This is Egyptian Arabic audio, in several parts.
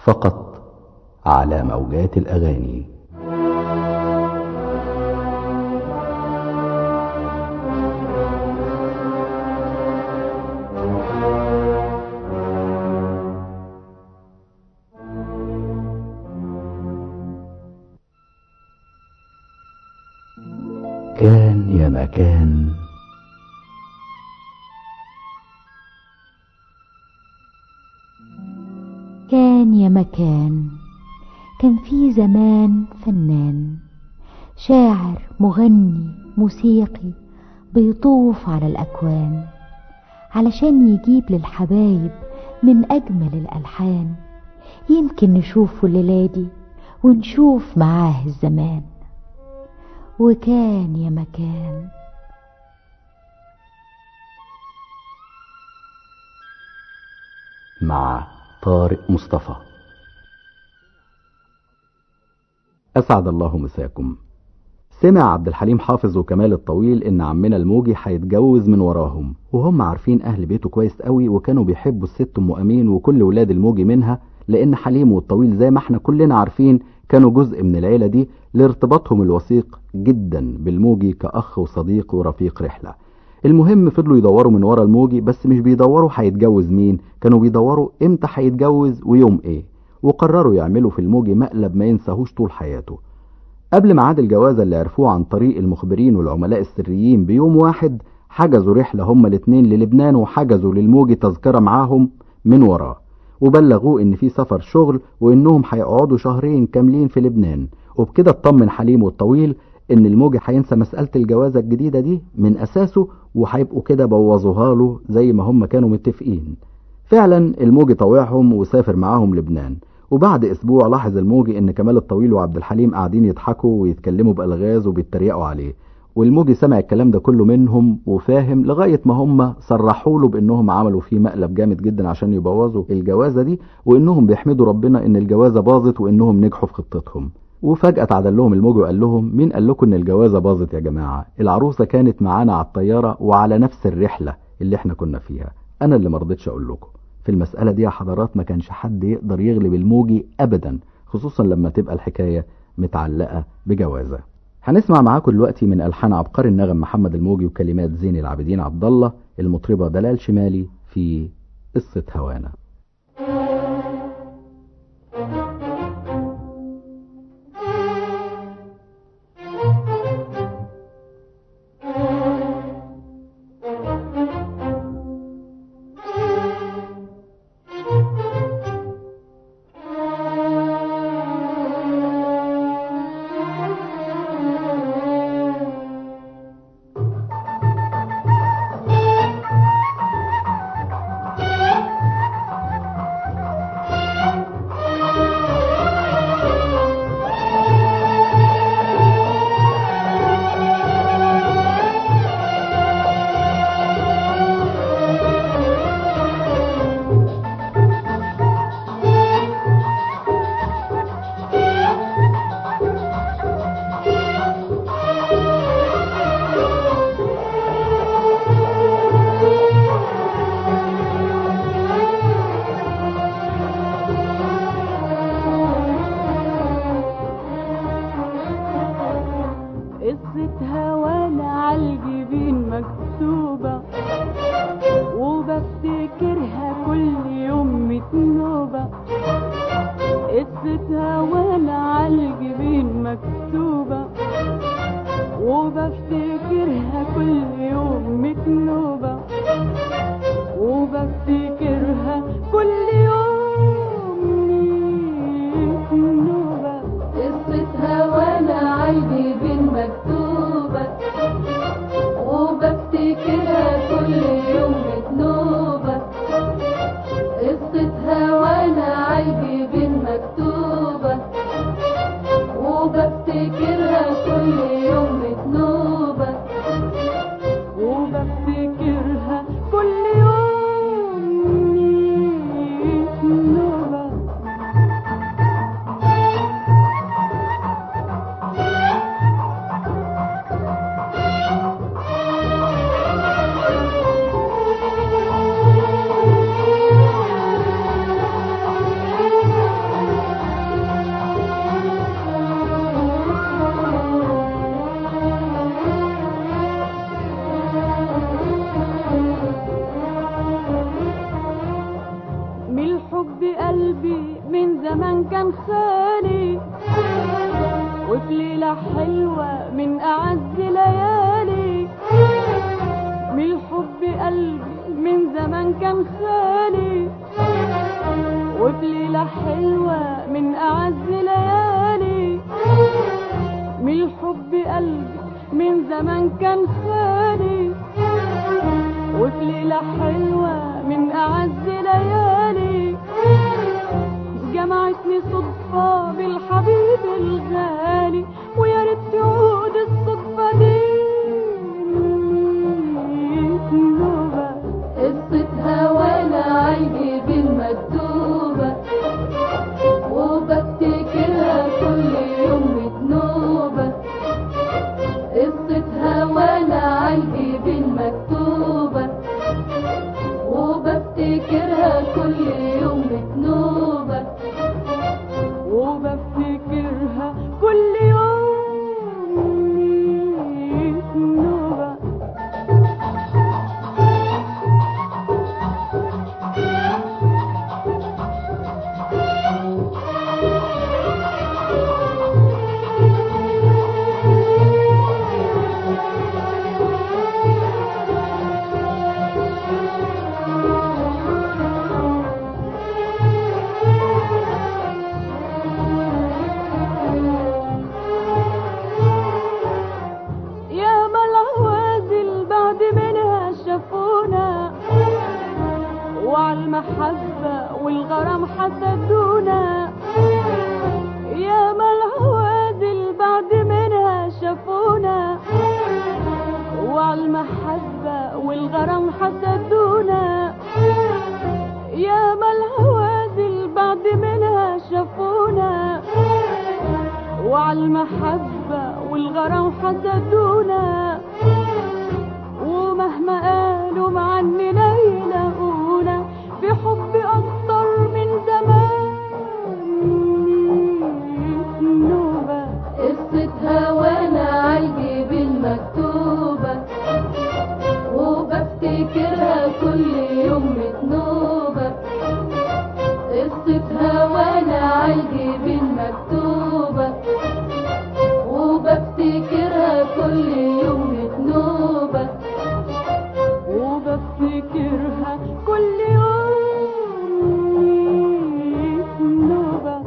فقط على موجات الأغاني كان يا مكان كان يا مكان كان في زمان فنان شاعر مغني موسيقي بيطوف على الأكوان علشان يجيب للحبايب من أجمل الألحان يمكن نشوفه الليلة دي ونشوف معاه الزمان وكان يا مكان مع طارق مصطفى أسعد الله مساكم سمع عبد الحليم حافظ وكمال الطويل إن عمنا الموجي هيتجوز من وراهم وهم عارفين أهل بيته كويس قوي وكانوا بيحبوا الست أم أمين وكل ولاد الموجي منها لأن حليم والطويل زي ما احنا كلنا عارفين كانوا جزء من العيلة دي لارتباطهم الوثيق جدا بالموجي كأخ وصديق ورفيق رحلة المهم فضلوا يدوروا من ورا الموجي بس مش بيدوروا هيتجوز مين كانوا بيدوروا امتى هيتجوز ويوم ايه وقرروا يعملوا في الموجي مقلب ما ينساهوش طول حياته قبل ميعاد الجوازة اللي عرفوه عن طريق المخبرين والعملاء السريين بيوم واحد حجزوا رحلة هما الاتنين للبنان وحجزوا للموجي تذكرة معاهم من وراه وبلغوه ان في سفر شغل وانهم هيقعدوا شهرين كاملين في لبنان وبكده اطمن حليم والطويل ان الموجي هينسى مسألة الجوازة الجديدة دي من اساسه وهيبقوا كده بوظوها له زي ما هم كانوا متفقين فعلا الموجي طوعهم وسافر معاهم لبنان وبعد اسبوع لاحظ الموجي ان كمال الطويل وعبد الحليم قاعدين يضحكوا ويتكلموا بالغاز وبيتريقوا عليه والموجي سمع الكلام ده كله منهم وفاهم لغاية ما هم صرحوا له بانهم عملوا فيه مقلب جامد جدا عشان يبوظوا الجوازة دي وانهم بيحمدوا ربنا ان الجوازة باظت وانهم نجحوا في خطتهم وفجأة اتعدل لهم الموجي وقال لهم مين قال لكم ان الجوازة باظت يا جماعة العروسة كانت معانا على الطيارة وعلى نفس الرحلة اللي احنا كنا فيها انا اللي مرضتش اقول لكم في المسألة دي يا حضرات ما كانش حد يقدر يغلب الموجي ابدا خصوصا لما تبقى الحكاية متعلقة بجوازة هنسمع معاكم دلوقتي من ألحان عبقري النغم محمد الموجي وكلمات زين العابدين عبد الله المطربة دلال شمالي في قصة هوانا قصة هوانا عالجبين مكتوبة وبفتكرها كل يوم متنوبة قصة هوانا عالجبين مكتوبة وبفتكرها كل يوم متنوبة وبفتكرها كل يوم متنوبة قصة هوانا عالجبين مكتوبة وبفتكرها كل يوم متنوبة قصة هوانا عالجبين مكتوبة وبفتكرها قلبي من زمان كان خالي وفي ليلة حلوة من أعز ليالي من الحب قلبي من زمان كان خالي وفي ليلة حلوة من أعز ليالي من الحب قلبي من زمان كان خالي وفي ليلة حلوة من أعز ليالي جمعتني صدفة بالحبيب الغالي ويا ريت تعود الصدفة دي نوبة قصة هوانا عالجيب المكتوبة وبفتكرها كل يوم بتنوبة قصة هوانا عالجيب المكتوبة وبفتكرها كل يوم بتنوبة وبفتكرها كل يوم نوبة يا ما العوازل بعد منها شافونا وعلى المحبة والغرام حسدونا يا ما العوازل بعد منها شافونا وعلى المحبة والغرام حسدونا يا ما العوازل بعد منها شافونا وعلى المحبة والغرام حسدونا ومهما قالوا معننا يلاقونا في حب أكتر من زمان نوبة قصة هوانا عالجيب المكتوبة وبفتكرها كل يوم بتنوبة قصة هوانا عالجيب المكتوبة وبفتكرها كل يوم بتنوبة وبفتكرها كل يوم نوبة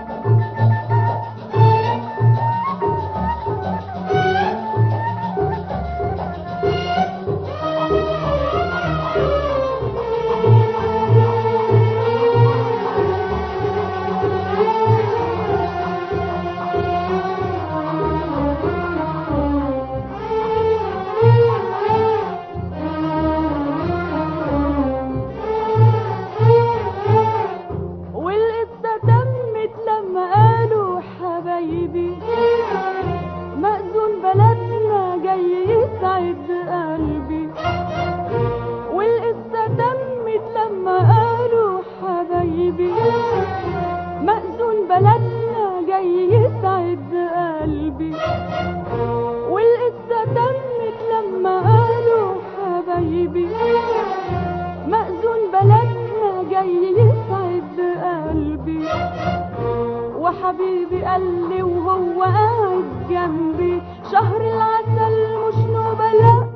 والقصة تمت لما قالوا حبايبي مأذون بلدنا جاي يسعد قلبي والقصة تمت لما قالوا حبايبي مأذون بلدنا جاي يسعد قلبي والقصة تمت لما قالوا حبايبي مأذون بلدنا جاي يسعد قلبي وحبيبي قال لي وهو قاعد جنبي شهر العسل مش نوبة لا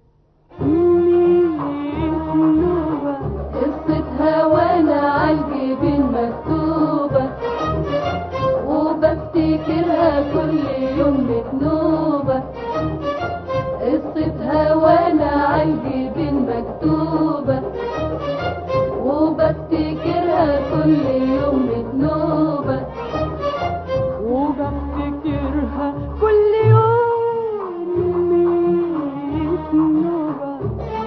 مية نوبة قصة هوانا عالجيب المكتوبة وبفتكرها كل يوم بتنوبة قصة هوانا عالجيب المكتوبة وبفتكرها كل يوم بتنوبة وبفتكرها كل يوم مية نوبة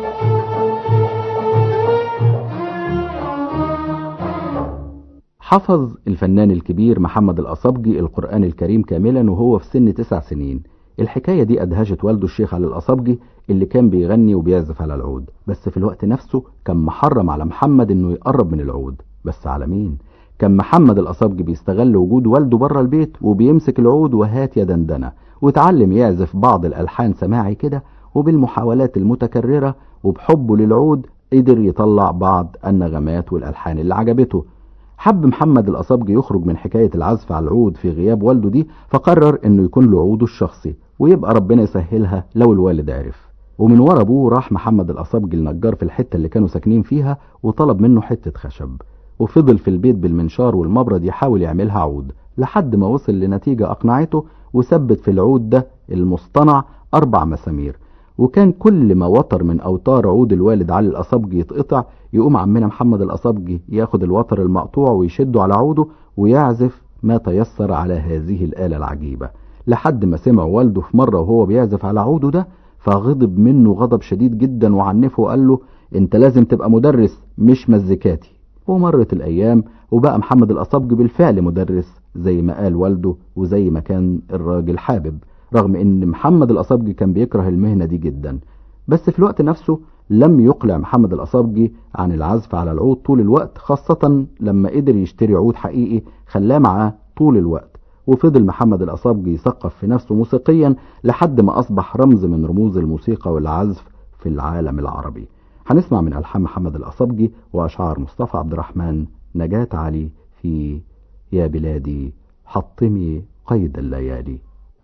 حفظ الفنان الكبير محمد الأصبجي القرآن الكريم كاملا وهو في سن تسع سنين الحكاية دي أدهشت والده الشيخ علي الأصبجي اللي كان بيغني وبيعزف على العود بس في الوقت نفسه كان محرم على محمد انه يقرب من العود بس على مين كان محمد الأصبجي بيستغل وجود والده بره البيت وبيمسك العود وهات يا دندنة وتعلم يعزف بعض الألحان سماعي كده وبالمحاولات المتكررة وبحبه للعود قدر يطلع بعض النغمات والألحان اللي عجبته حب محمد الأصابجي يخرج من حكاية العزف على العود في غياب والده دي فقرر انه يكون له عوده الشخصي ويبقى ربنا يسهلها لو الوالد عرف ومن ورا ابوه راح محمد الأصابجي النجار في الحتة اللي كانوا ساكنين فيها وطلب منه حتة خشب وفضل في البيت بالمنشار والمبرد يحاول يعملها عود لحد ما وصل لنتيجة أقنعته وثبت في العود ده المصطنع أربع مسامير وكان كل ما وتر من أوتار عود الوالد علي الأصابجي يتقطع يقوم عمنا محمد الأصابجي ياخد الوتر المقطوع ويشده على عوده ويعزف ما تيسر على هذه الآلة العجيبة لحد ما سمع والده في مرة وهو بيعزف على عوده ده فغضب منه غضب شديد جدا وعنفه وقال له انت لازم تبقى مدرس مش مزيكاتي ومرت الأيام وبقى محمد الأصابجي بالفعل مدرس زي ما قال والده وزي ما كان الراجل حابب رغم ان محمد الأصابجي كان بيكره المهنة دي جدا بس في الوقت نفسه لم يقلع محمد الأصابجي عن العزف على العود طول الوقت خاصة لما قدر يشتري عود حقيقي خلاه معاه طول الوقت وفضل محمد الأصابجي يثقف في نفسه موسيقيا لحد ما أصبح رمز من رموز الموسيقى والعزف في العالم العربي هنسمع من ألحان محمد الأصابجي وأشعار مصطفى عبد الرحمن نجاة علي في يا بلادي حطمي قيد الليالي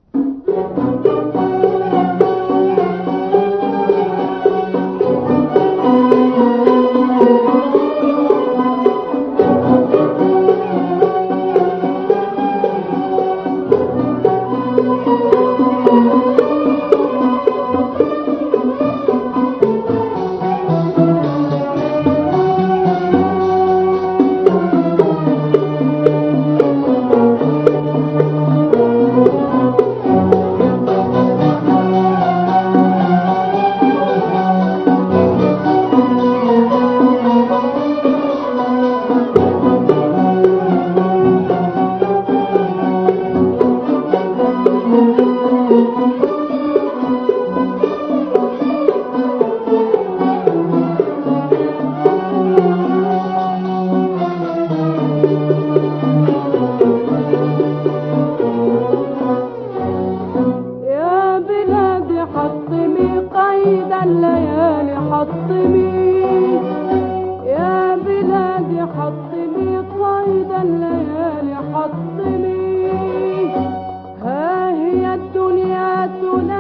يا بلادي حطمي قيد الليالي حطمي يا بلادي حطمي قيد الليالي حطمي ها هي الدنيا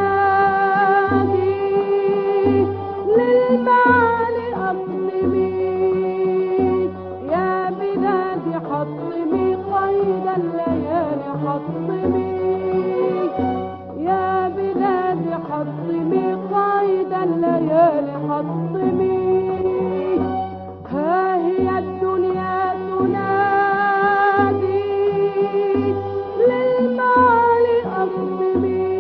تنادي للمعالي أطلبي يا بلادي حطمي قيد الليالي حطمي يا بلادي حطمي قيد الليالي حطمي ها هي الدنيا تنادي للمعالي أطلبي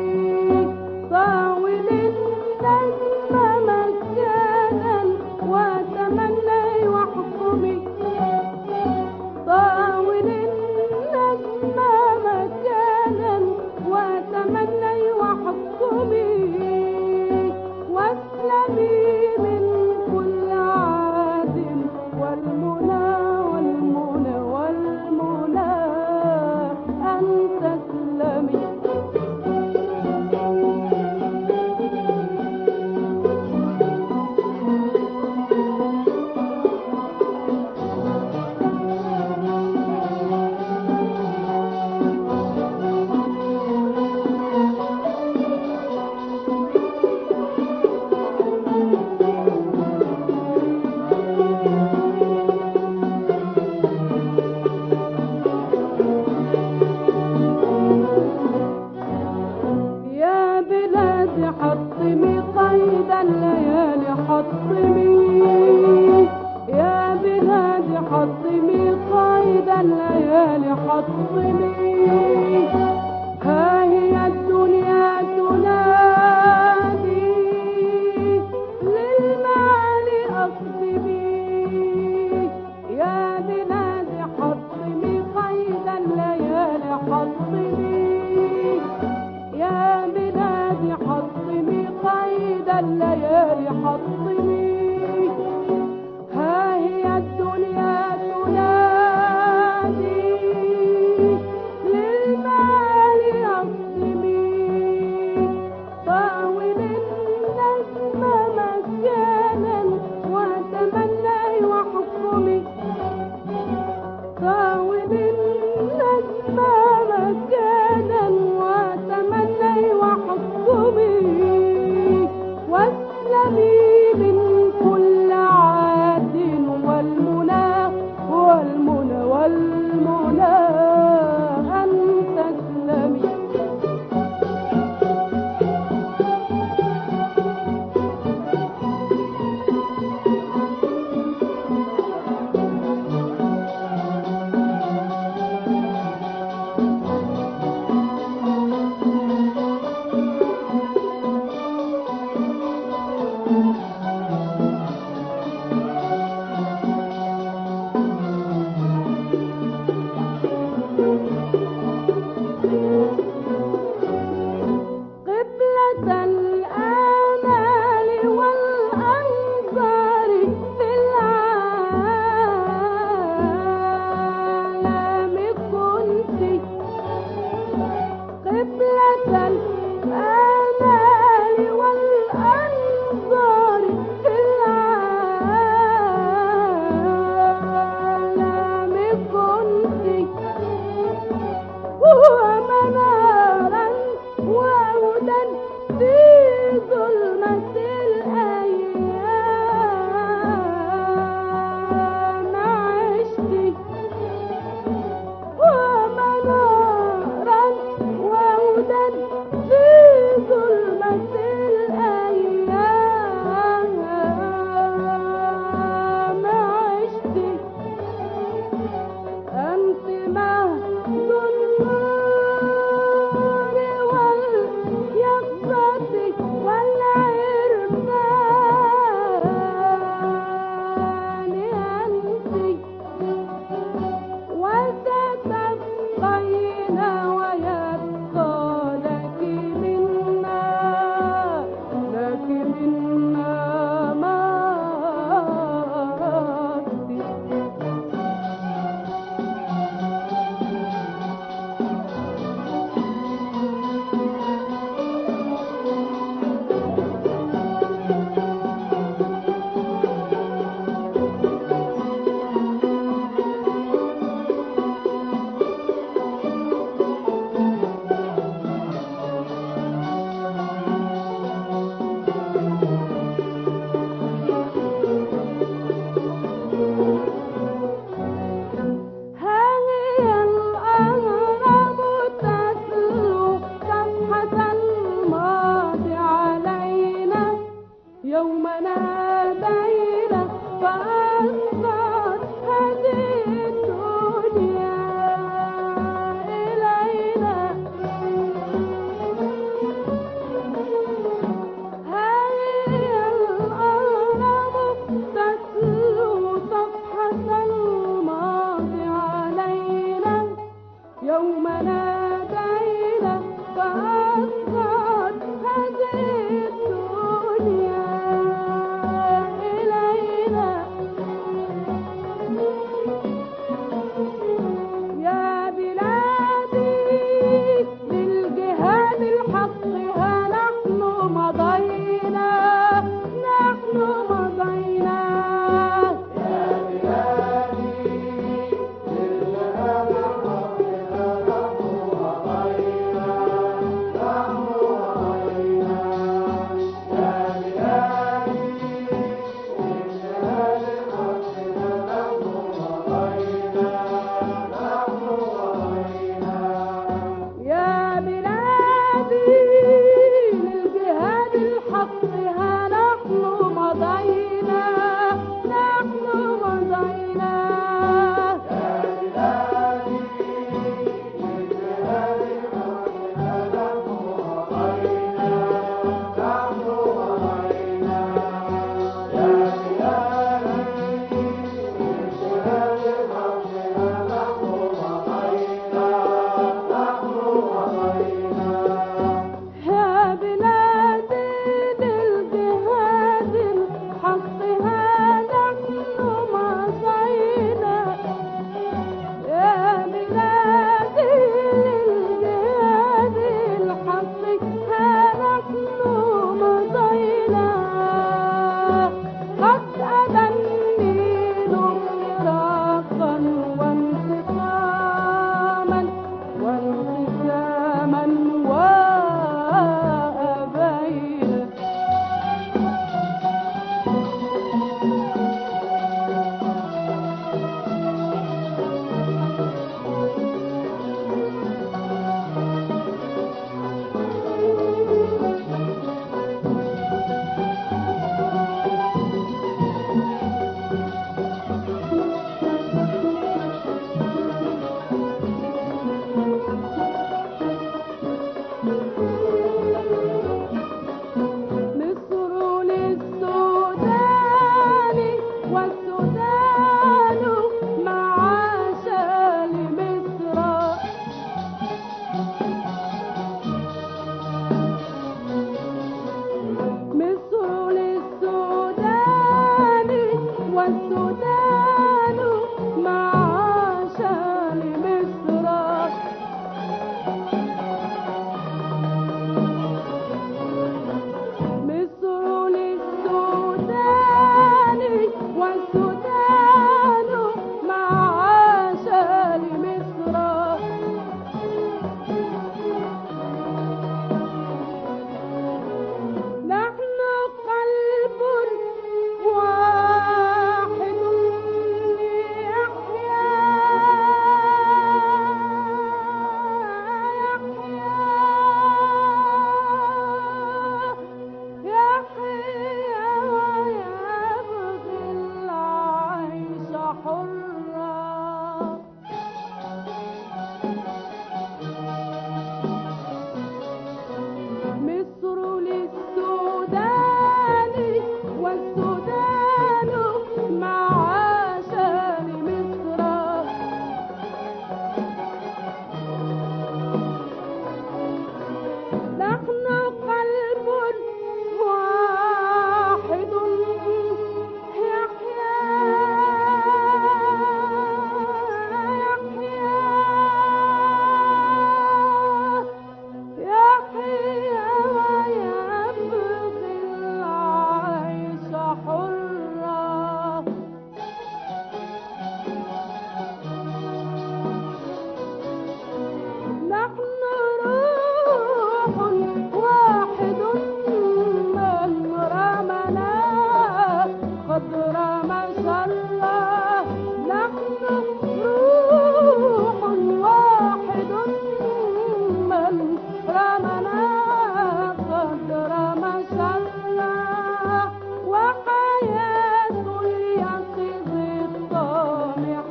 طاول النجم مكانا وتمني واحكمي طاول النجم مكانا وتمني واحكمي واسلمي من كل عاد والمنى والمنى والمنى أن تسلمي يا بلادي حطمي قيد الليالي حطمي يا بلادي حطمي قيد الليالي حطمي ها هي الدنيا تنادي للمعالي أقدمي يا بلادي حطمي قيد الليالي حطمي يا بلادي حطمي قيد الليالي حطمي ها هي الدنيا تنادي طاول النجمة مكانا وتمني وحكمي واسلمي من كل عاد والمنى والمنى والمنى أن تسلمي قبلة الآمال والأنظار في العالم كنت قبلة الآمال والأنظار في العالم كنت ومنارا وهدى في ظلمة الأيام عشت ومنارا وهدى في ظلمة الأيام عشت أنت مهد النور واليقظة والعرفان أنت وستبقين ويبقى لك منا لك منا ما أردت هذه الأهرام تتلو صفحة الماضي علينا يوم نادينا فأصغت هذه الدنيا إلينا هذه الأهرام تتلو صفحة الماضي علينا يوم نادينا فأصغت هذه الدنيا إلينا يا بلادي للجهاد الحق ها نحن مضينا نحن مضينا يا مصر للسودان والسودان مع شان مصر نحن قلب واحد يحيا يحيا يحيا ويبغي العيش حرا نحن روح واحد من رمنا قد رمى شرا نحن روح واحد من رمنا قد رمى شرا وحياة اليقظ الطامح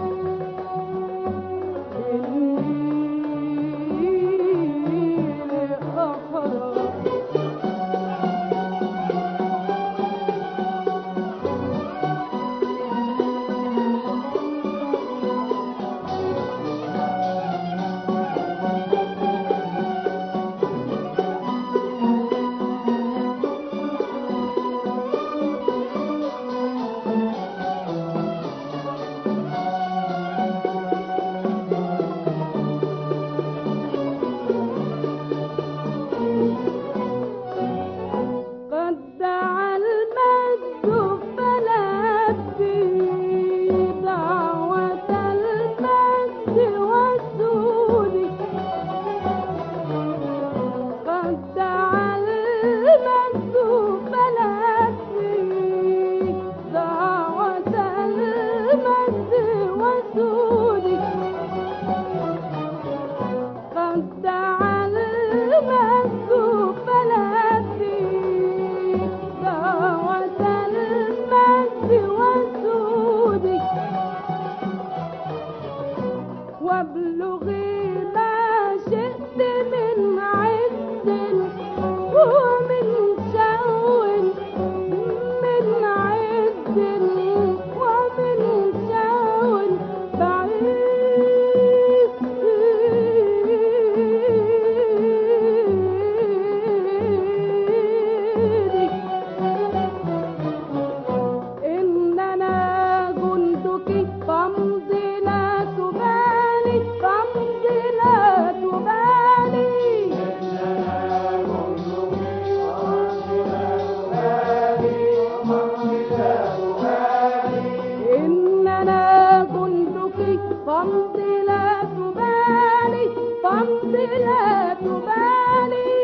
النيل أخرى قد دعا المجد فلبي دعوة المجد والسود قد دعا المجد فلبي دعوة المجد والسود قد دعا المجد فلبي دعوة المجد والسود وابلغي ما شئت من عز ومن شو من عز ومن شو بعيد إننا جندك فامضي لا تبالي فامضي لا تبالي إننا جندك فامضي لا تبالي فامضي لا تبالي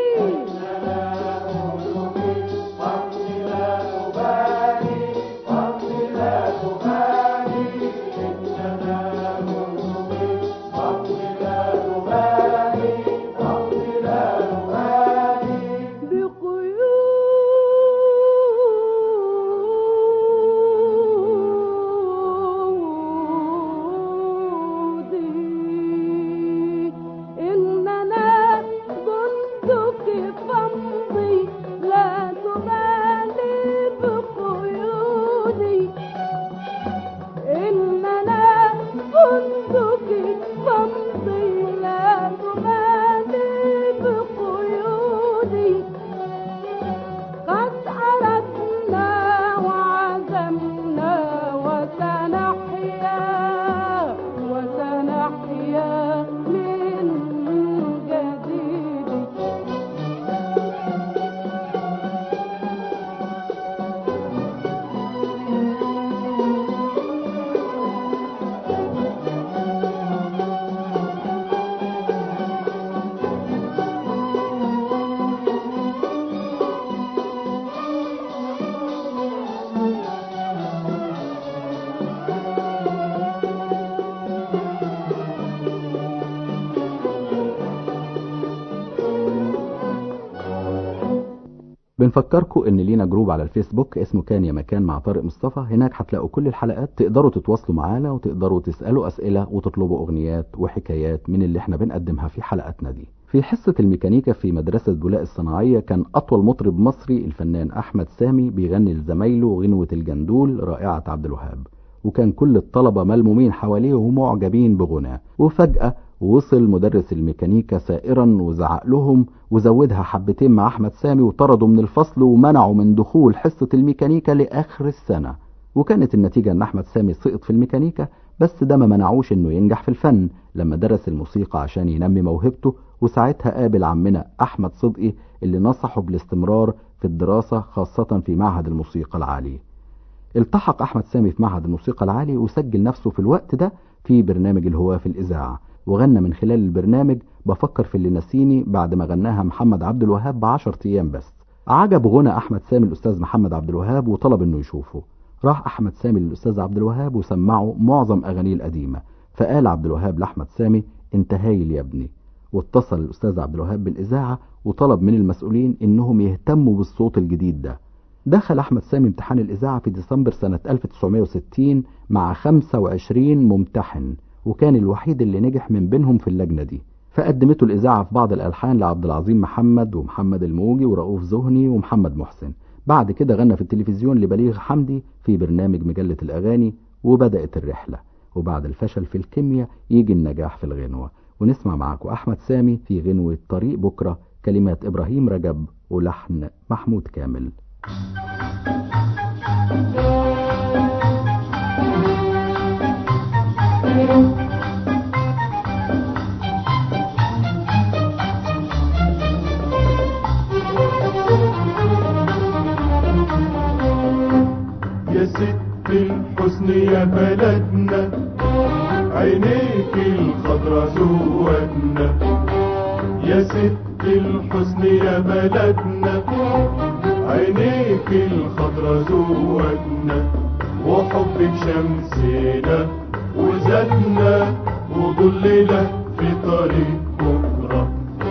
بقيودي إننا جندك فامضي لا تبالي بقيودي إننا جندك فامضي لا تبالي بقيودي قد أردنا وعزمنا وسنحيا وسنحيا من جديد بنفكركم ان لينا جروب على الفيسبوك اسمه كان يا مكان مع طارق مصطفى هناك هتلاقوا كل الحلقات تقدروا تتواصلوا معانا وتقدروا تسألوا اسئلة وتطلبوا اغنيات وحكايات من اللي احنا بنقدمها في حلقاتنا دي في حصة الميكانيكا في مدرسة بولاق الصناعية كان أطول مطرب مصري الفنان أحمد سامي بيغني لزمايله غنوة الجندول رائعة عبد الوهاب وكان كل الطلبة ملمومين حواليه ومعجبين بغناه وفجأة وصل مدرس الميكانيكا سائرا وزعق لهم وزودها حبتين مع أحمد سامي وطردوا من الفصل ومنعوا من دخول حصة الميكانيكا لآخر السنة وكانت النتيجة أن أحمد سامي سقط في الميكانيكا بس ده ما منعوش أنه ينجح في الفن لما درس الموسيقى عشان ينمي موهبته وساعتها قابل عمنا أحمد صدقي اللي نصحه بالاستمرار في الدراسة خاصة في معهد الموسيقى العالي التحق أحمد سامي في معهد الموسيقى العالي وسجل نفسه في الوقت ده في برنامج الهواة في الإذاعة وغنى من خلال البرنامج بفكر في اللي نسيني بعد ما غناها محمد عبد الوهاب بعشر أيام بس عجب غنى أحمد سامي الأستاذ محمد عبد الوهاب وطلب إنه يشوفه راح أحمد سامي للأستاذ عبد الوهاب وسمعه معظم أغانيه القديمة فقال عبد الوهاب لأحمد سامي انت هايل يا ابني واتصل الأستاذ عبد الوهاب بالإذاعة وطلب من المسؤولين إنهم يهتموا بالصوت الجديد ده دخل أحمد سامي امتحان الإذاعة في ديسمبر سنة 1960 مع 25 ممتحن وكان الوحيد اللي نجح من بينهم في اللجنة دي فقدمته الإذاعة في بعض الألحان لعبد العظيم محمد ومحمد الموجي ورؤوف زهني ومحمد محسن بعد كده غنى في التلفزيون لبليغ حمدي في برنامج مجلة الأغاني وبدأت الرحلة وبعد الفشل في الكيمياء يجي النجاح في الغنوة ونسمع معاكم أحمد سامي في غنوة طريق بكرة كلمات إبراهيم رجب ولحن محمود كامل يا ست الحسن يا بلدنا عينيك الخضرا زودنا يا ست الحسن يا بلدنا عينيك الخضرا زودنا وحبك شمسنا وزادنا وضلنا في طريق بكرة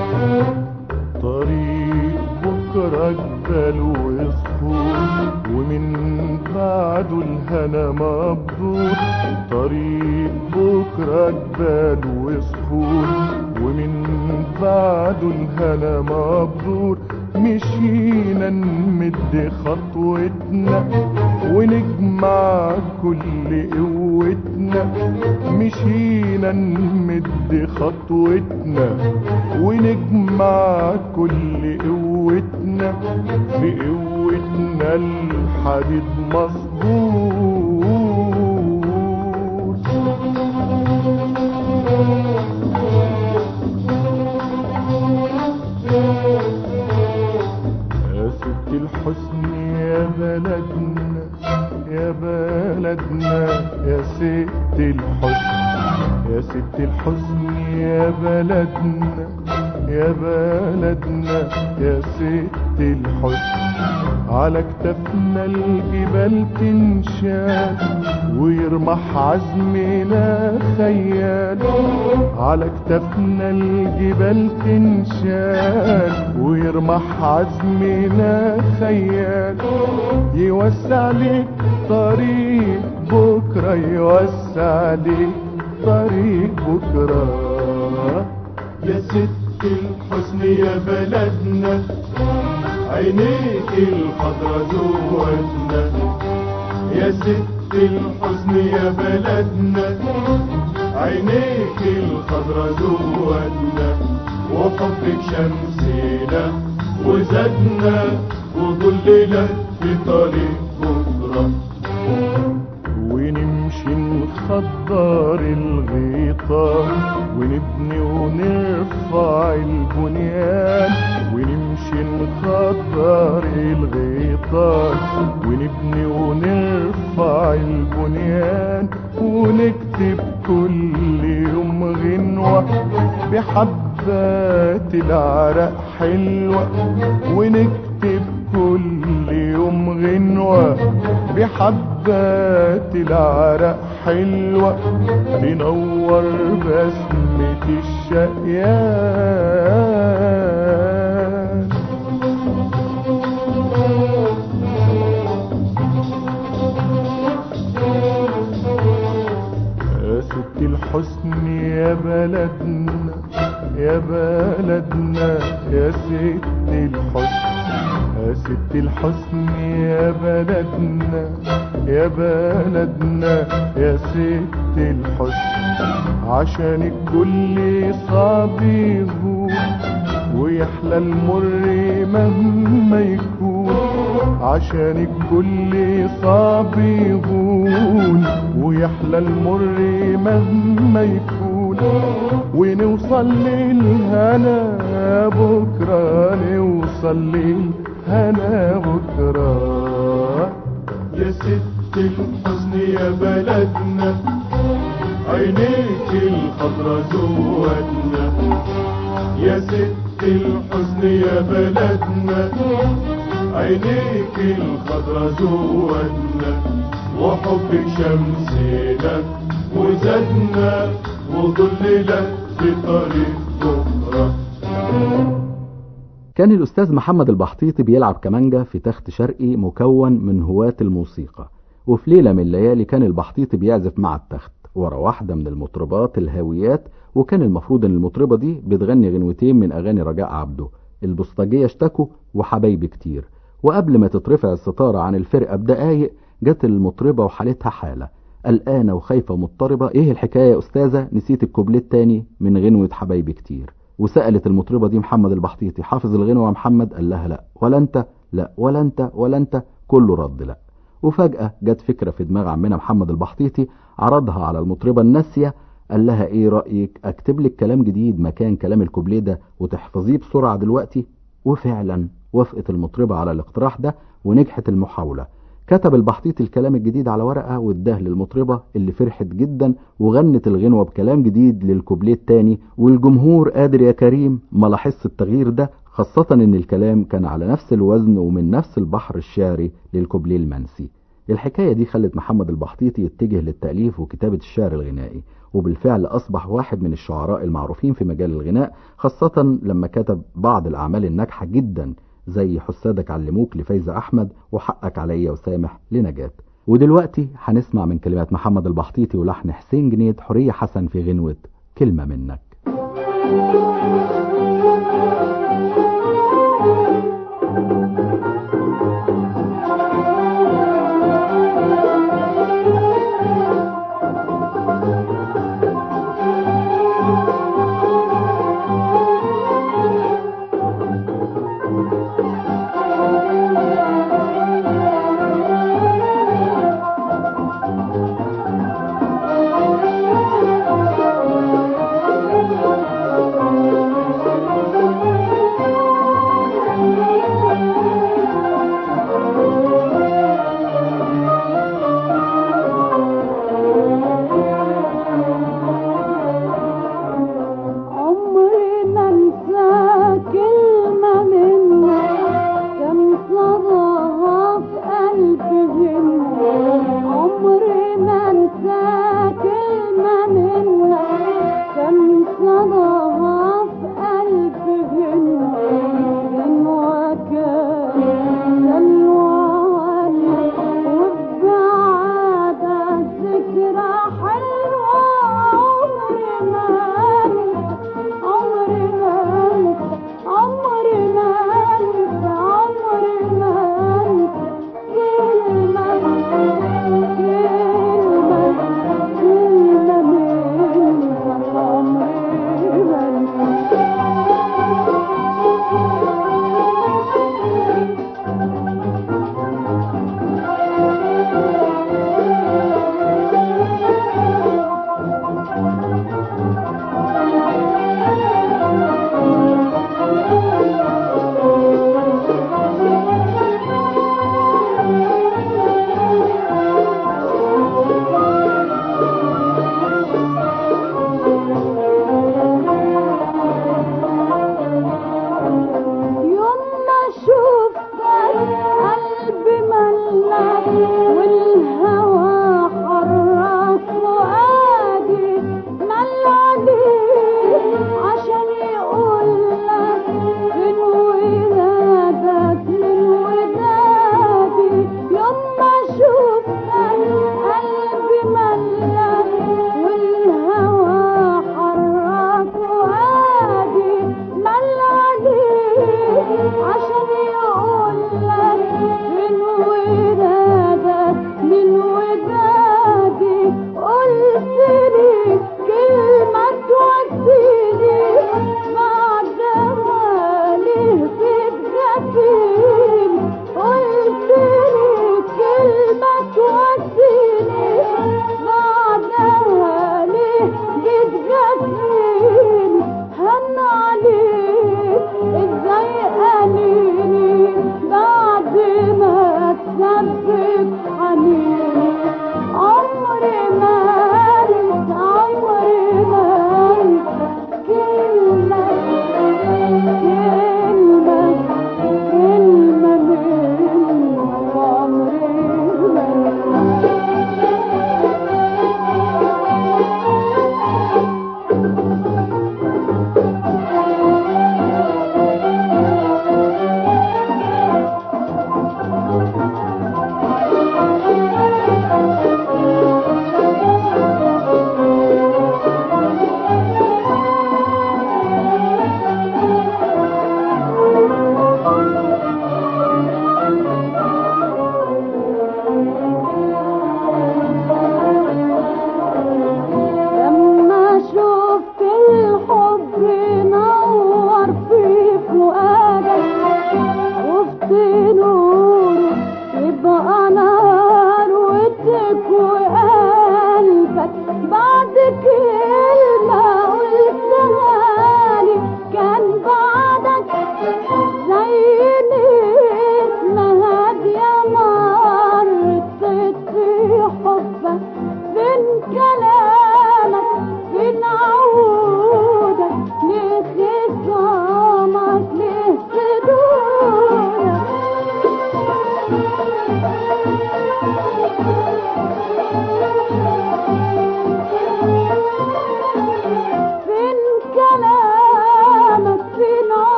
طريق بكرة جبال وصخور ومن بعده الهنا مبدور طريق بكرة جبال وصخور ومن بعده الهنا مبدور مشينا نمد خطوتنا ونجمع كل قوتنا مشينا نمد خطوتنا ونجمع كل قوتنا بقوتنا الحديد مصبوط يا ست الحسن يا بلدنا يا بلدنا يا ست الحسن يا ست الحزن يا بلدنا يا بلدنا يا ست الحزن على كتفنا الجبال تنشال ويرمح عزمنا خيال على كتفنا الجبال تنشال ويرمح عزمنا خيال يوسع لك طريق بكرة يوسع لك طريق بكرة يا ست الحسن يا بلدنا عينيك الخضرا زودنا يا ست الحزن يا بلدنا عينيك الخضرا زودنا وحبك شمسنا وزادنا وضلنا في طريق بكرة ونمشي نخضر الغيطان ونبني ونرفع البنيان ونمشي نخضر الغيطان ونبني ونرفع البنيان ونكتب كل يوم غنوة بحبات العرق حلوة ونكتب كل يوم غنوة بحبات العرق حلوة تنور بسمة الشقيان يا بلدنا يا بلدنا يا ست الحسن يا ست الحسن يا بلدنا يا بلدنا يا ست الحسن عشان الكل صعب يهون ويحلى المر مهما يكون عشان الكل صعب يهون ويحلى المر مهما يكون ونوصل للهنا بكرة نوصل للهنا بكرة يا ست الحزن يا بلدنا عينيك الخضرا جواتنا يا ست الحزن يا بلدنا عينيك الخضرا جواتنا وحبك شمسنا وزادنا وظللك في طريق بكره كان الأستاذ محمد البحطيطي بيلعب كمانجا في تخت شرقي مكون من هواة الموسيقى وفي ليلة من الليالي كان البحطيطي بيعزف مع التخت ورا واحدة من المطربات الهاويات وكان المفروض ان المطربة دي بتغني غنوتين من اغاني رجاء عبده البوسطجية اشتكوا وحبايبي كتير وقبل ما تترفع الستارة عن الفرقة بدقايق جت المطربة وحالتها حالة قلقانة وخايفة ومضطربة ايه الحكاية يا استاذة نسيت الكوبليه التاني من غنوة حبايبي كتير وسألت المطربة دي محمد البحطيطي حافظ الغنوة يا محمد قال لها لا ولا انت لا ولا انت ولا انت كله رد لا وفجأة جت فكرة في دماغ عمنا محمد البحطيطي عرضها على المطربة الناسية قال لها ايه رأيك اكتب لك كلام جديد مكان كلام الكوبليه ده وتحفظيه بسرعة دلوقتي وفعلا وافقت المطربة على الاقتراح ده ونجحت المحاولة كتب البحطيط الكلام الجديد على ورقة واداه للمطربة اللي فرحت جدا وغنت الغنوة بكلام جديد للكوبليه التاني والجمهور قادر يا كريم ما لاحظش التغيير ده خاصة ان الكلام كان على نفس الوزن ومن نفس البحر الشعري للكوبليه المنسي الحكاية دي خلت محمد البحطيطي يتجه للتأليف وكتابة الشعر الغنائي وبالفعل أصبح واحد من الشعراء المعروفين في مجال الغناء خاصة لما كتب بعض الأعمال الناجحة جدا زي حسادك علموك لفايزة أحمد وحقك عليا وسامح لنجاة ودلوقتي هنسمع من كلمات محمد البحطيطي ولحن حسين جنيد حورية حسن في غنوة كلمة منك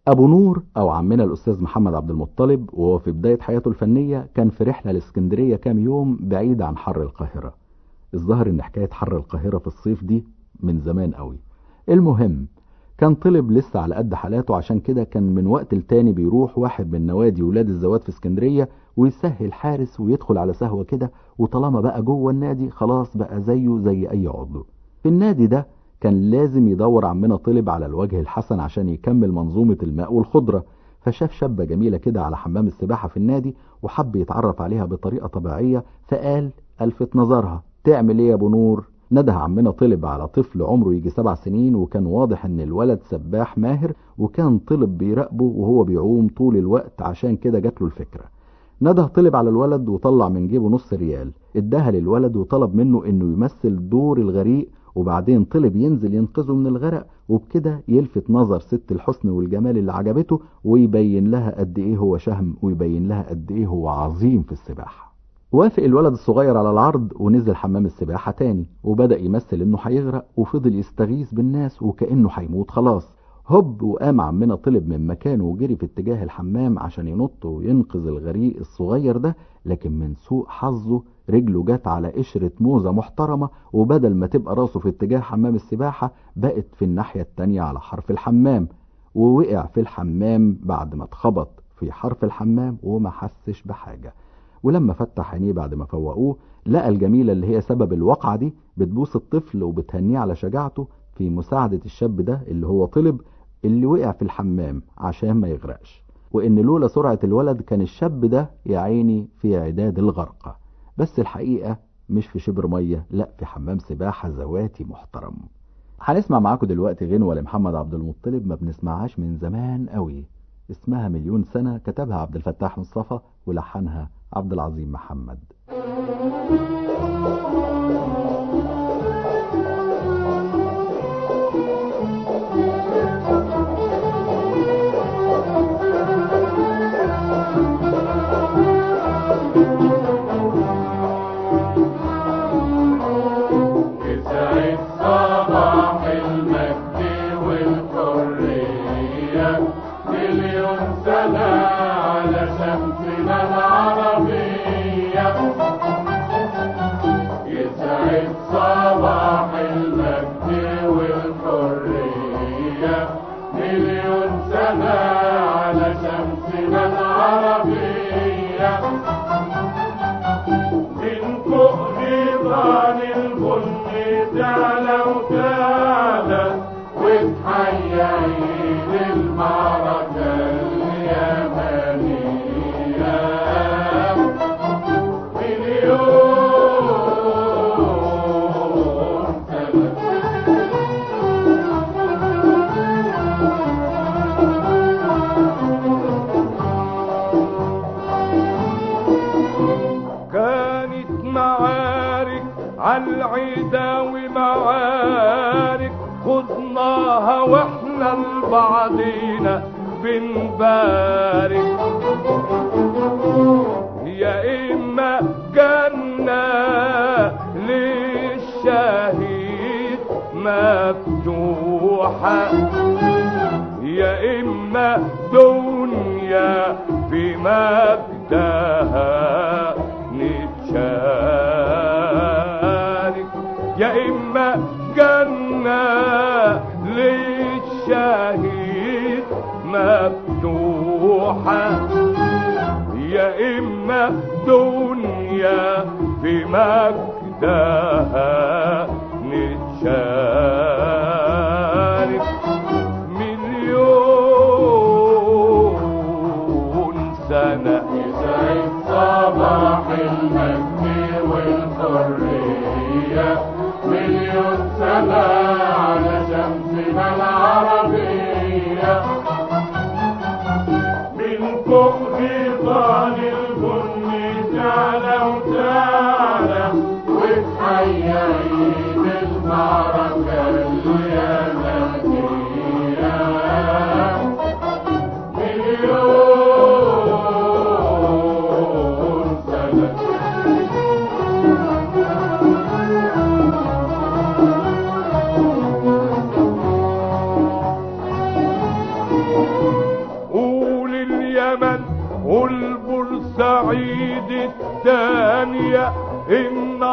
أبو نور أو عمنا الأستاذ محمد عبد المطلب وهو في بداية حياته الفنية كان في رحلة لاسكندرية كام يوم بعيد عن حر القاهرة الظاهر إن حكاية حر القاهرة في الصيف دي من زمان قوي المهم كان طلب لسه على قد حالاته عشان كده كان من وقت لتاني بيروح واحد من نوادي ولاد الزوات في اسكندرية ويسهل حارس ويدخل على سهوة كده وطالما بقى جوه النادي خلاص بقى زيه زي أي عضو في النادي ده كان لازم يدور عمنا طلب على الوجه الحسن عشان يكمل منظومة الماء والخضرة فشاف شابة جميلة كده على حمام السباحة في النادي وحب يتعرف عليها بطريقة طبيعية فقال ألفت نظرها تعمل ايه يا ابو نور نده عمنا طلب على طفل عمره يجي سبع سنين وكان واضح ان الولد سباح ماهر وكان طلب بيراقبه وهو بيعوم طول الوقت عشان كده جات له الفكرة نده طلب على الولد وطلع من جيبه نص ريال اداها للولد وطلب منه انه يمثل دور الغريق وبعدين طلب ينزل ينقذه من الغرق وبكده يلفت نظر ست الحسن والجمال اللي عجبته ويبين لها قد ايه هو شهم ويبين لها قد ايه هو عظيم في السباحة وافق الولد الصغير على العرض ونزل حمام السباحة تاني وبدأ يمثل انه هيغرق وفضل يستغيث بالناس وكأنه هيموت خلاص هوب وقام عمنا طلب من مكانه وجري في اتجاه الحمام عشان ينط وينقذ الغريق الصغير ده لكن من سوء حظه رجله جت على قشرة موزة محترمة وبدل ما تبقى راسه في اتجاه حمام السباحة بقت في الناحية التانية على حرف الحمام ووقع في الحمام بعد ما اتخبط في حرف الحمام وما حسش بحاجة ولما فتح عينيه بعد ما فوقوه لقى الجميلة اللي هي سبب الوقعة دي بتبوس الطفل وبتهنيه على شجاعته في مساعدة الشاب ده اللي هو طلب اللي وقع في الحمام عشان ما يغرقش وان لولا سرعة الولد كان الشاب ده يا عيني في عداد الغرقة بس الحقيقة مش في شبر مية لا في حمام سباحة زواتي محترم هنسمع معاكم دلوقتي غنوة لمحمد عبد المطلب ما بنسمعهاش من زمان قوي اسمها مليون سنة كتبها عبد الفتاح مصطفى ولحنها عبد العظيم محمد يسعد صباح المجد والحرية مليون سنة على شمسنا العربية يسعد صباح المجد والحرية مليون سنة على شمسنا العربية من فوق نيران البن تعلى وتعلى وتحيي عيد المعركة اليمنية مليون سنة كانت معارك عالعدا ومعارك خضناها واحنا لبعضينا بنبارك يا اما جنة للشهيد مفتوحة يا اما دنيا في مجدها نتشارك يا اما جنة للشهيد مفتوحة يا اما دنيا في مجدها نتشارك مليون سنة يسعد صباح المجد والحرية مليون سنة على شمسنا العربية من فوق غيطان البن تعلى وتعلى وتحيي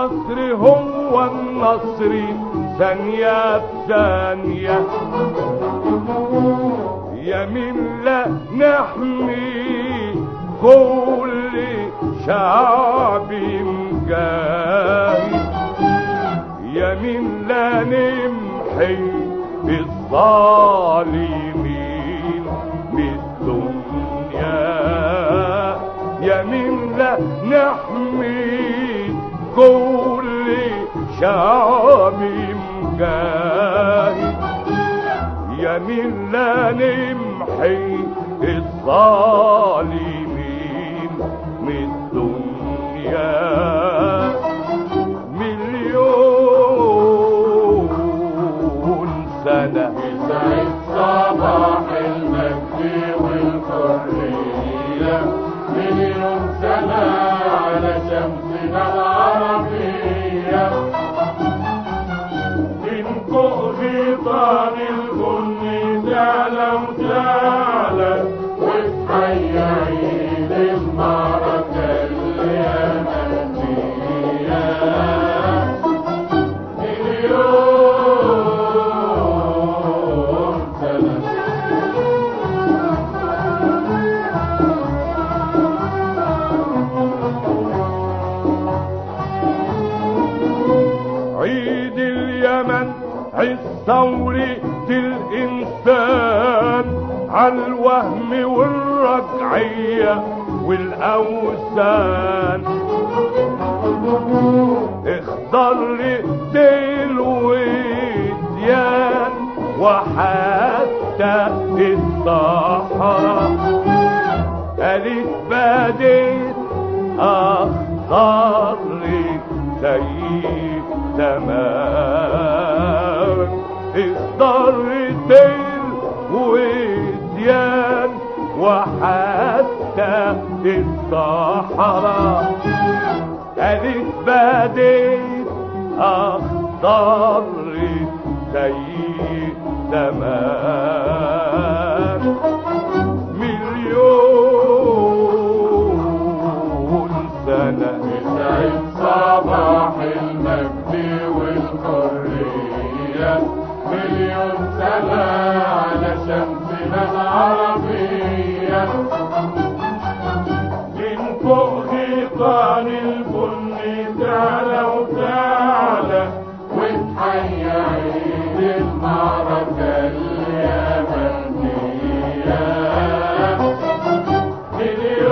النصر هو النصر ثانية بثانية يمين لا نحمي كل شعب مجاهد يمين لا نمحي الظالمين من الدنيا يمين لا نحمي كل شعب مجاهد يمين لا نمحي الظالمين من الدنيا مليون سنة يسعد صباح المجد والحرية مليون سنة على شمسنا العربية من فوق غيطان البن تعلى وتعلى وتحيي عيد المعركة اليمنية مليون سنة عيد اليمن عيد ثورة الإنسان عالوهم والرجعية والأوثان اخضر ديل وديان وحتى الصحراء قالت بديت اخضر زي زمان اخضر ديل وديان وحتى الصحراء قالت بديت اخضر زي زمان مليون سنة يسعد صباح المجد والحرية مليون سنة على شمسنا العربية من فوق غيطان البن تعلى وتعلى وتحيي عيد المعركة اليمنية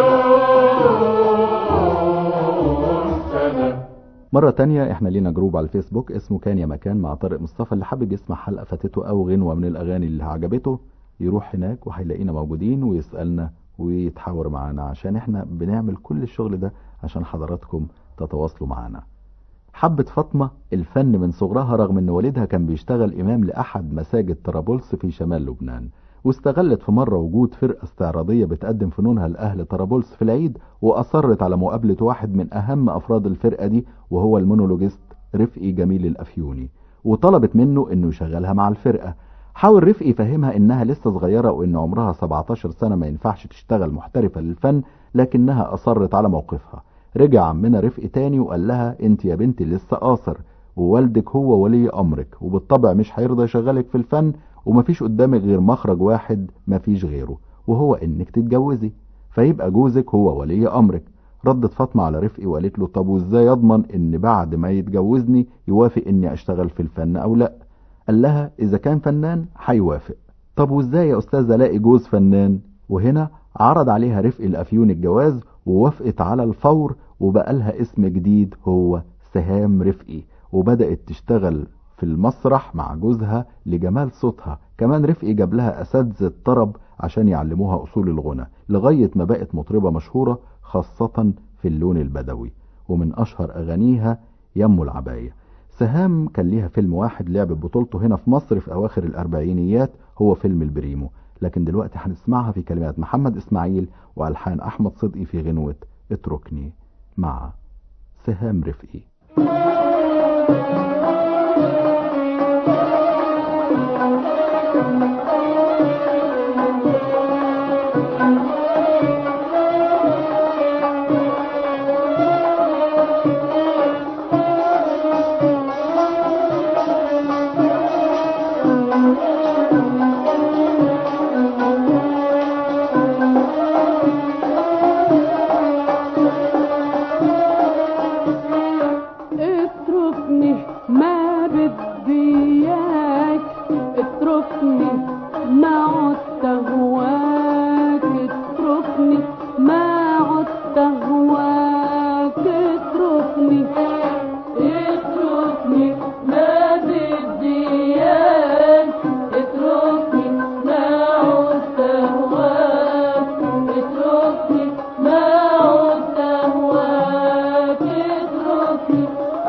مليون سنة مرة تانية احنا لينا جروب على الفيسبوك اسمه كان يا مكان مع طارق مصطفى اللي حابب يسمع حلقة فاتته او غنوة من الاغاني اللي عجبته يروح هناك وهيلاقينا موجودين ويسألنا ويتحاور معانا عشان احنا بنعمل كل الشغل ده عشان حضراتكم تتواصلوا معانا حبت فاطمة الفن من صغرها رغم ان والدها كان بيشتغل امام لاحد مساجد طرابلس في شمال لبنان واستغلت في مرة وجود فرقة استعراضية بتقدم فنونها لأهل طرابلس في العيد وأصرت على مقابلة واحد من أهم أفراد الفرقة دي وهو المونولوجيست رفقي جميل الأفيوني وطلبت منه إنه يشغلها مع الفرقة حاول رفقي يفهمها إنها لسه صغيرة وإن عمرها 17 سنة ما ينفعش تشتغل محترفة للفن لكنها أصرت على موقفها رجع عمنا رفقي تاني وقال لها انت يا بنتي لسه قاصر ووالدك هو ولي امرك وبالطبع مش هيرضى يشغلك في الفن ومفيش قدامك غير مخرج واحد مفيش غيره وهو انك تتجوزي فيبقى جوزك هو ولي امرك ردت فاطمة على رفقي وقالت له طب وازاي اضمن ان بعد ما يتجوزني يوافق اني اشتغل في الفن او لا قال لها اذا كان فنان هيوافق طب وازاي يا استاذ الاقي جوز فنان وهنا عرض عليها رفقي الافيون الجواز ووافقت على الفور وبقى لها اسم جديد هو سهام رفقي وبدأت تشتغل في المسرح مع جوزها لجمال صوتها كمان رفقي جاب لها أساتذة طرب عشان يعلموها أصول الغنى لغاية ما بقت مطربة مشهورة خاصة في اللون البدوي ومن أشهر أغانيها يم العباية سهام كان ليها فيلم واحد لعب بطولته هنا في مصر في أواخر الأربعينيات هو فيلم البريمو لكن دلوقتي هنسمعها في كلمات محمد إسماعيل وألحان أحمد صدقي في غنوة اتركني مع سهام رفقي ما بدياك اتركني ما عدت هواك اتركني ما عدت هواك اتركني اتركني ما بدياك اتركني ما عدت هواك اتركني ما عدت هواك اتركني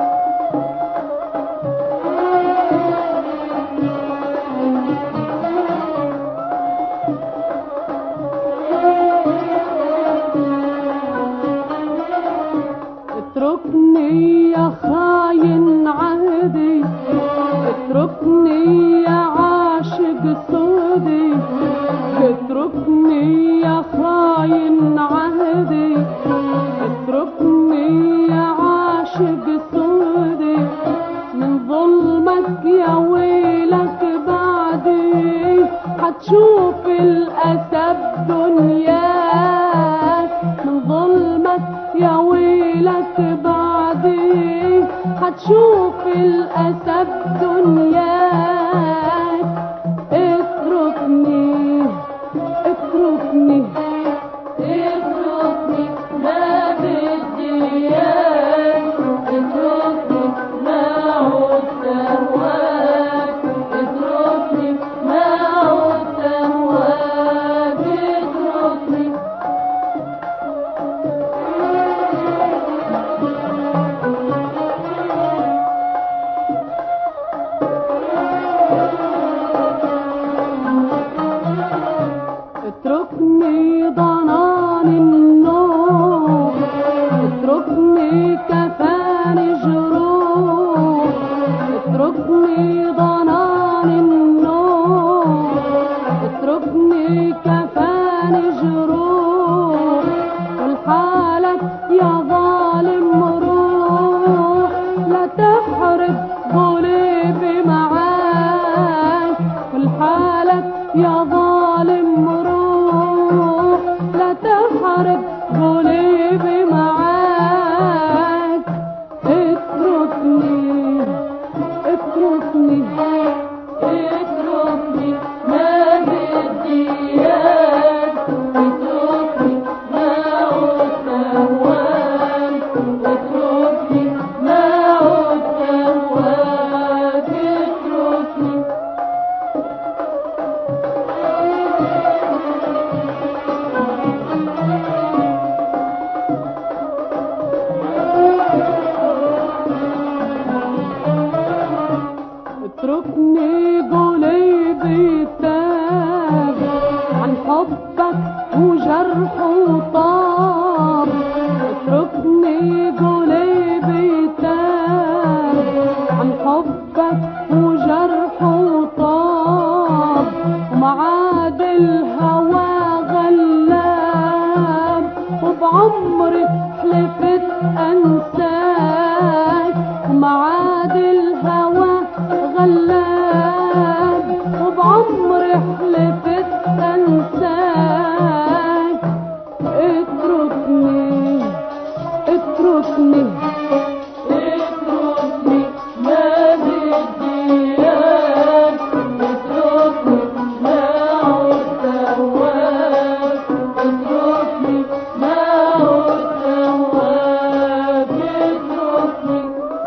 اتركني يا خاين عهدي اتركني يا عاشق سودي اتركني يا خاين عهدي اتركني يا عاشق سودي من ظلمك يا ويلك بعدي حتشوف الأسى بدنياك من ظلمك يا ويلك بعدي حتشوف الأسى بدنياك اتركني اتركني اتركني ما بدياك اتركني ما عدت هواك اتركني ما عدت هواك اتركني اتركني ضنان النوم اتركني كفاني جروح اتركني ضنان النوم اتركني كفاني جروح والحالك يا ظالم روح لا تحرق قلبي معاك والحالك يا ظالم روح لا تحرق قلبي معاك اتركني اتركني اتركني ما بدياك اتركني ما عدت هواك اتركني ما عدت هواك اتركني اتركني قلبي تاب عن حبك وجرح وطاب اتركني قلبي تاب عن حبك وجرح وطاب ومعاد الهوى غلاب وبعمري حلفت انساك ومعاد الهوى غلاب وبعمري حلفت انساك اتركني اتركني اتركني ما بدياك اتركني ما عدت هواك اتركني ما عدت هواك اتركني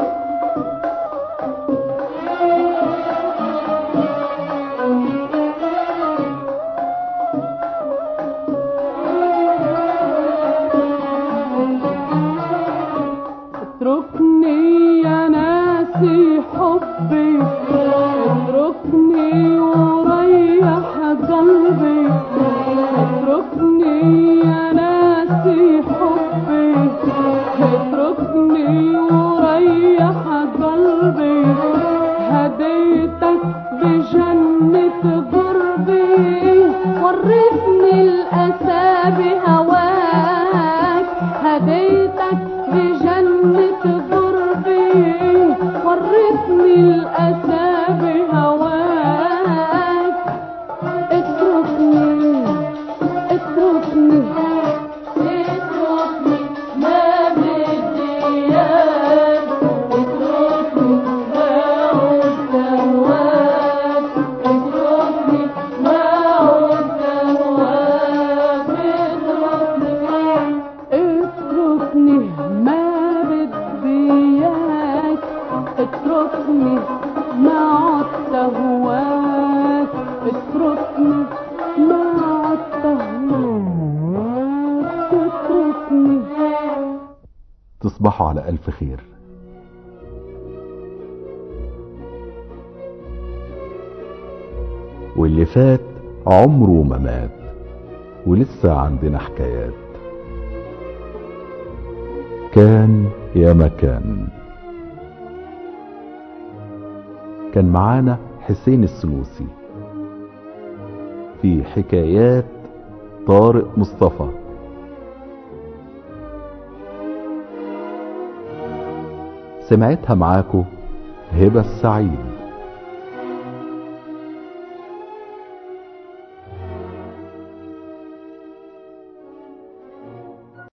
اتركني يا ناسي حبي اتركني وريح قلبي اتركني يا ناسي حبي اتركني وريح قلبي هديتك بجنة قربي ورثني الأسى بهواك هديتك بجنة قربي ورثني الأسى بهواك اتركني ما عدت هواك اتركني ما عدت هواك اتركني تصبحوا على ألف خير واللي فات عمره ما مات ولسه عندنا حكايات كان يا مكان كان معانا حسين السنوسي في حكايات طارق مصطفى سمعتها معاكو هبة السعيد